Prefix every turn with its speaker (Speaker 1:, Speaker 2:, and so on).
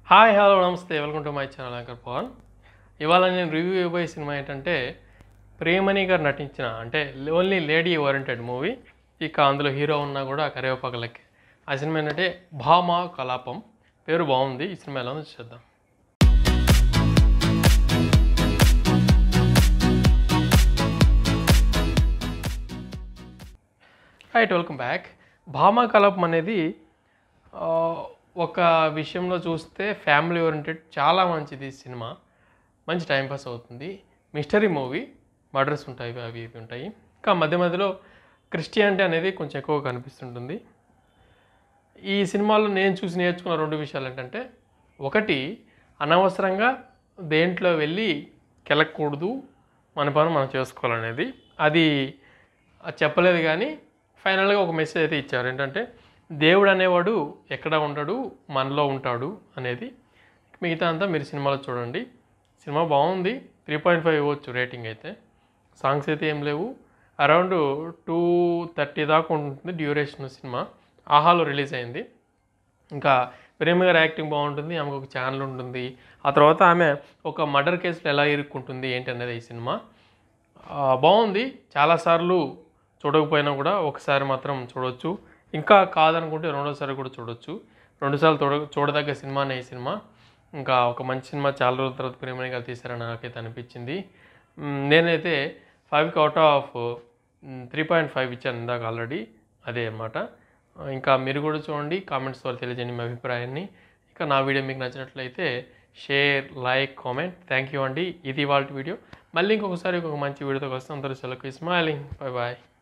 Speaker 1: hi hello namaste welcome to my channel anchor Pavan ఇవాళ నేను review ఇవ్వబోయే cinema ఏంటంటే ప్రేమణి గారు నటించిన అంటే ఓన్లీ లేడీ ఓరియంటెడ్ మూవీ ఇక అందులో హీరో ఉన్నా కూడా కరివేపాకు లెక్కే ఆ సినిమా ఏంటంటే భామా కలాపం పేరు బాగుంది ఈ సినిమా ఎలా ఉందో చూద్దాం రైట్ వెల్కమ్ బ్యాక్ భామా కలాపం అనేది ఆ, ఒక విషయంలో చూస్తే ఫ్యామిలీ ఓరియంటెడ్ చాలా మంచిది ఈ సినిమా మంచి టైంపాస్ అవుతుంది మిస్టరీ మూవీ మర్డర్స్ ఉంటాయి అవి ఇవి ఉంటాయి ఇంకా మధ్య మధ్యలో క్రిస్టియానిటీ అనేది కొంచెం ఎక్కువ కనిపిస్తుంటుంది ఈ సినిమాలో నేను చూసి నేర్చుకున్న రెండు విషయాలు ఏంటంటే ఒకటి అనవసరంగా దేంట్లో వెళ్ళి కెలకూడదు మన పని మనం చేసుకోవాలనేది అది అది చెప్పలేదు కానీ ఫైనల్గా ఒక మెసేజ్ అయితే ఇచ్చారు ఏంటంటే దేవుడు అనేవాడు ఎక్కడ ఉంటాడు మనలో ఉంటాడు అనేది మిగతా అంతా మీరు సినిమాలో చూడండి సినిమా బాగుంది త్రీ పాయింట్ ఫైవ్ ఇవ్వచ్చు రేటింగ్ అయితే సాంగ్స్ అయితే ఏం లేవు అరౌండ్ టూ థర్టీ దాకా ఉంటుంది డ్యూరేషన్ సినిమా ఆహాలో రిలీజ్ అయింది ఇంకా ప్రేమ గారి యాక్టింగ్ బాగుంటుంది ఆమెకు ఒక ఛానల్ ఉంటుంది ఆ తర్వాత ఆమె ఒక మర్డర్ కేసులో ఎలా ఇరుక్కుంటుంది ఏంటి అనేది ఈ సినిమా ఆ, బాగుంది చాలాసార్లు చూడకపోయినా కూడా ఒకసారి మాత్రం చూడొచ్చు ఇంకా కాదనుకుంటే రెండోసారి కూడా చూడొచ్చు రెండుసార్లు చూడ చూడదగ్గ సినిమానే ఈ సినిమా ఇంకా ఒక మంచి సినిమా చాలా రోజుల తర్వాత ప్రేమని గారు తీశారని నాకైతే అనిపించింది మ్, నేనైతే ఫైవ్కి out of three point five ఇచ్చాను ఇందాక ఆల్రెడీ అదే అన్నమాట ఇంకా మీరు కూడా చూడండి కామెంట్స్ ద్వారా తెలియజేయండి మీ అభిప్రాయాన్ని ఇక నా వీడియో మీకు నచ్చినట్లయితే share like comment thank you అండి ఇది వాళ్ళ వీడియో మళ్ళీ ఇంకొకసారి ఒక మంచి వీడియోతో వస్తాం అందరూ సెలవు స్మైలింగ్ బాయ్ బాయ్